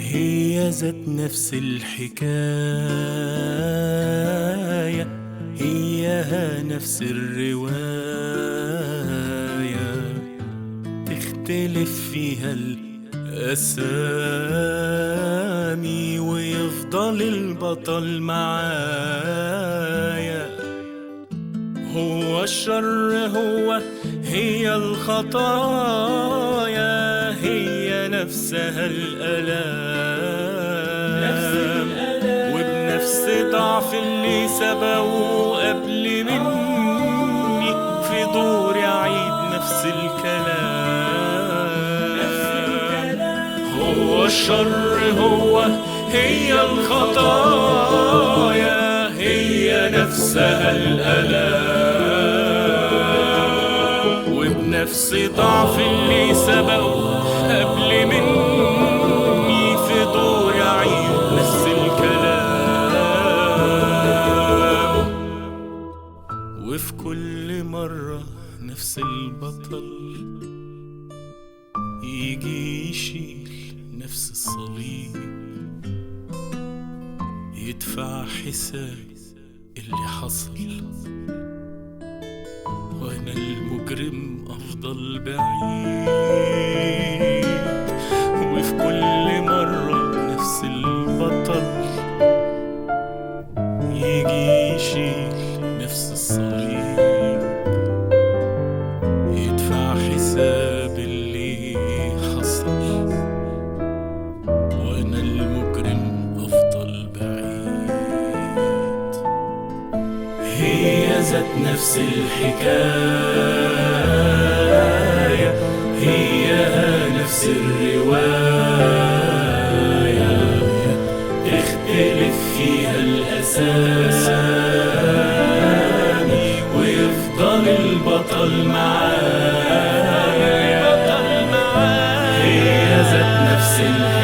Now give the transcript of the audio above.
هي ذات نفس الحكاية هيها نفس الرواية تختلف فيها الأسامي ويفضل البطل معايا هو الشر هو هي الخطايا هي نفسها الألام وبنفس ضعف اللي سبقوا قبل مني في دوري أعيد نفس الكلام هو الشر هو هي الخطايا هي نفسها الألام وبنفس ضعف اللي سبقوا قبل مني في دور أعيد نفس الكلام وفي كل مرة نفس البطل يجي يشيل نفس الصليب يدفع حساب اللي حصل وانا المجرم افضل بعيد وفي كل مرة نفس البطل يجي يشيل نفس الصليب يدفع حساب اللي حصل وانا المجرم افضل بعيد هي ذات نفس الحكاية هي نفس الرواية تختلف فيها الأسامي ويفضل البطل معايا هي ذات نفس الحكاية